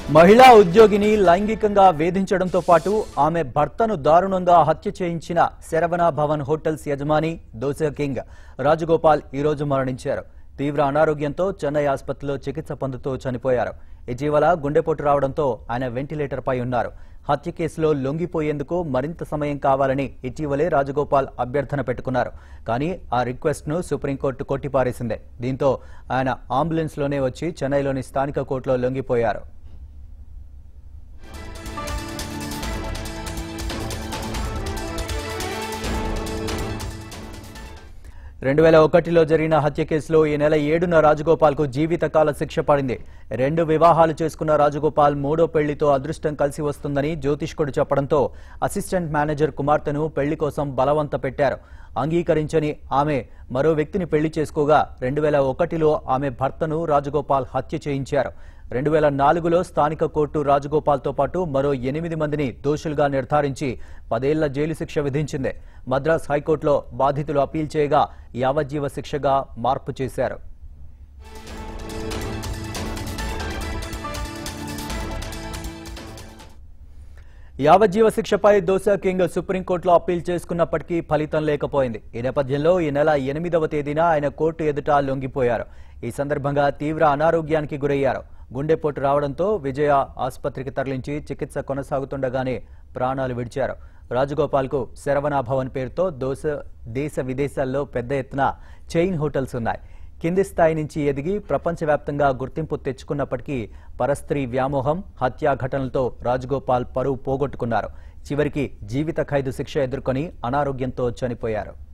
మహిళా ఉద్యోగిని లైంగికంగా వేధించడంతో పాటు ఆమె భర్తను దారుణంగా హత్య చేయించిన శరవణ భవన్ హోటల్స్ యజమాని దోసా కింగ్ రాజగోపాల్ ఈ రోజు మరణించారు తీవ్ర అనారోగ్యంతో చెన్నై ఆసుపత్రిలో చికిత్స పొందుతూ చనిపోయారు ఇటీవల గుండెపోటు రావడంతో ఆయన వెంటిలేటర్ పై ఉన్నారు హత్య కేసులో లొంగిపోయేందుకు మరింత సమయం కావాలని ఇటీవలే రాజగోపాల్ అభ్యర్థన పెట్టుకున్నారు కానీ ఆ రిక్వెస్ట్ ను సుప్రీంకోర్టు కొట్టిపారేసిందే దీంతో ఆయన అంబులెన్స్ లోనే వచ్చి చెన్నైలోని స్థానిక కోర్టులో లొంగిపోయారు రెండు వేల ఒకటిలో జరిగిన హత్య కేసులో ఈ నెల ఏడున రాజగోపాల్కు జీవితకాల శిక్ష పడింది రెండు వివాహాలు చేసుకున్న రాజగోపాల్ మూడో పెళ్లితో అదృష్టం కలిసి వస్తుందని జ్యోతిష్కుడు చెప్పడంతో అసిస్టెంట్ మేనేజర్ కుమార్తెను పెళ్లి కోసం బలవంత పెట్టారు అంగీకరించని ఆమె మరో వ్యక్తిని పెళ్లి చేసుకోగా రెండు వేల ఒకటిలో ఆమె భర్తను రాజగోపాల్ హత్య చేయించారు రెండు వేల నాలుగులో స్థానిక కోర్టు రాజగోపాల్తో పాటు మరో ఎనిమిది మందిని దోషులుగా నిర్ధారించి పదేళ్ల జైలు శిక్ష విధించింది మద్రాస్ హైకోర్టులో బాధితులు అప్పీల్ చేయగా యావజ్జీవ శిక్షగా మార్పు చేశారు యావజ్జీవ శిక్షపై దోసా కింగ్ సుప్రీంకోర్టులో అప్పీల్ చేసుకున్నప్పటికీ ఫలితం లేకపోయింది ఈ నేపథ్యంలో ఈ నెల ఎనిమిదవ తేదీన ఆయన కోర్టు ఎదుట లొంగిపోయారు ఈ సందర్భంగా తీవ్ర అనారోగ్యానికి గురయ్యారు గుండెపోటు రావడంతో విజయ ఆసుపత్రికి తరలించి చికిత్స కొనసాగుతుండగానే ప్రాణాలు విడిచారు రాజగోపాల్కు శరవణ భవన్ పేరుతో దోస దేశ విదేశాల్లో పెద్ద ఎత్తున చైన్ హోటల్స్ ఉన్నాయి కింది స్థాయి నుంచి ఎదిగి ప్రపంచవ్యాప్తంగా గుర్తింపు తెచ్చుకున్నప్పటికీ పరస్త్రీ వ్యామోహం హత్యా ఘటనలతో రాజగోపాల్ పరువు పోగొట్టుకున్నారు చివరికి జీవిత ఖైదు శిక్ష ఎదుర్కొని అనారోగ్యంతో చనిపోయారు